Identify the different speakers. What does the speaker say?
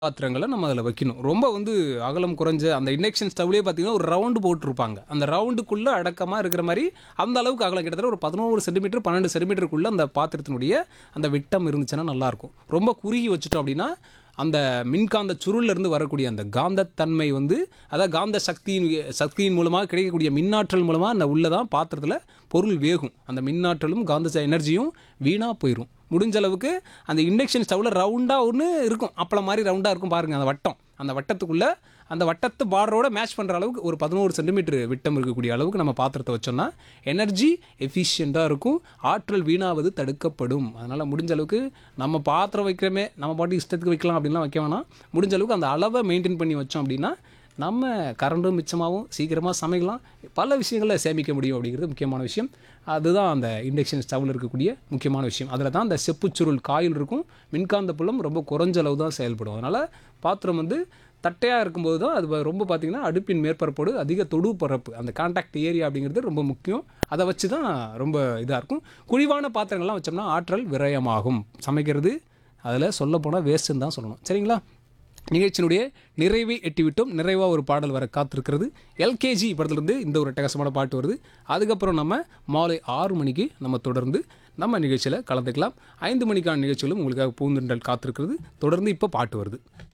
Speaker 1: பாத்திரங்களை நம்ம அதில் வைக்கணும் ரொம்ப வந்து அகலம் குறைஞ்ச அந்த இண்டக்ஷன் ஸ்டவ்லேயே பார்த்தீங்கன்னா ஒரு ரவுண்டு போட்டிருப்பாங்க அந்த ரவுண்டுக்குள்ளே அடக்கமாக இருக்கிற மாதிரி அந்த அளவுக்கு அகலம் கிட்டத்தட்ட ஒரு பதினோரு சென்டிமீட்டர் பன்னெண்டு சென்டிமீட்டருக்குள்ளே அந்த பாத்திரத்தினுடைய அந்த விட்டம் இருந்துச்சுன்னா நல்லாயிருக்கும் ரொம்ப குறுகி வச்சுட்டோம் அப்படின்னா அந்த மின்காந்த சுருள்ல இருந்து வரக்கூடிய அந்த காந்தத்தன்மை வந்து அதாவது காந்த சக்தியின் சக்தியின் மூலமாக கிடைக்கக்கூடிய மின்னாற்றல் மூலமாக அந்த உள்ளதான் பாத்திரத்தில் பொருள் வேகும் அந்த மின்னாற்றலும் காந்த எனர்ஜியும் வீணாக போயிடும் முடிஞ்ச அளவுக்கு அந்த இண்டக்ஷன் ஸ்டவ்வில் ரவுண்டாக ஒன்று இருக்கும் அப்பளம் மாதிரி ரவுண்டாக இருக்கும் பாருங்கள் அந்த வட்டம் அந்த வட்டத்துக்குள்ளே அந்த வட்டத்து பார்டரோட மேட்ச் பண்ணுற அளவுக்கு ஒரு பதினோரு சென்டிமீட்டர் விட்டம் இருக்கக்கூடிய அளவுக்கு நம்ம பாத்திரத்தை வச்சோம்னா எனர்ஜி எஃபிஷியண்ட்டாக இருக்கும் ஆற்றல் வீணாவது தடுக்கப்படும் அதனால் முடிஞ்ச அளவுக்கு நம்ம பாத்திரம் வைக்கிறோமே நம்ம பாட்டு இஷ்டத்துக்கு வைக்கலாம் அப்படின்லாம் வைக்க வேணாம் முடிஞ்ச அளவுக்கு அந்த அளவை மெயின்டைன் பண்ணி வச்சோம் அப்படின்னா நம்ம கரண்டும் மிச்சமாகவும் சீக்கிரமாக சமைக்கலாம் பல விஷயங்களை சேமிக்க முடியும் அப்படிங்கிறது முக்கியமான விஷயம் அதுதான் அந்த இண்டக்ஷன் ஸ்டவ்வில் இருக்கக்கூடிய முக்கியமான விஷயம் அதில் தான் அந்த செப்புச்சுருள் காயில் இருக்கும் மின்காந்த புலம் ரொம்ப குறைஞ்ச அளவு தான் செயல்படும் அதனால் பாத்திரம் வந்து தட்டையாக இருக்கும்போது தான் அது வ- ரொம்ப பார்த்திங்கன்னா அடுப்பின் மேற்பரப்போடு அதிக தொடு பரப்பு அந்த கான்டாக்ட் ஏரியா அப்படிங்கிறது ரொம்ப முக்கியம் அதை வச்சு தான் ரொம்ப இதாக இருக்கும் குழிவான பாத்திரங்கள்லாம் வச்சோம்னா ஆற்றல் விரயமாகும் சமைக்கிறது அதில் சொல்லப்போனால் வேஸ்ட்டுன்னு தான் சொல்லணும் சரிங்களா நிகழ்ச்சியினுடைய நிறைவை எட்டிவிட்டோம் நிறைவாக ஒரு பாடல் வர காத்திருக்கிறது எல்கேஜி படத்துலேருந்து இந்த ஒரு அட்டகாசமான பாட்டு வருது அதுக்கப்புறம் நம்ம மாலை ஆறு மணிக்கு நம்ம தொடர்ந்து நம்ம நிகழ்ச்சியில் கலந்துக்கலாம் ஐந்து மணிக்கான நிகழ்ச்சிகளும் உங்களுக்காக பூந்தென்றல் காத்திருக்கிறது தொடர்ந்து இப்போ பாட்டு வருது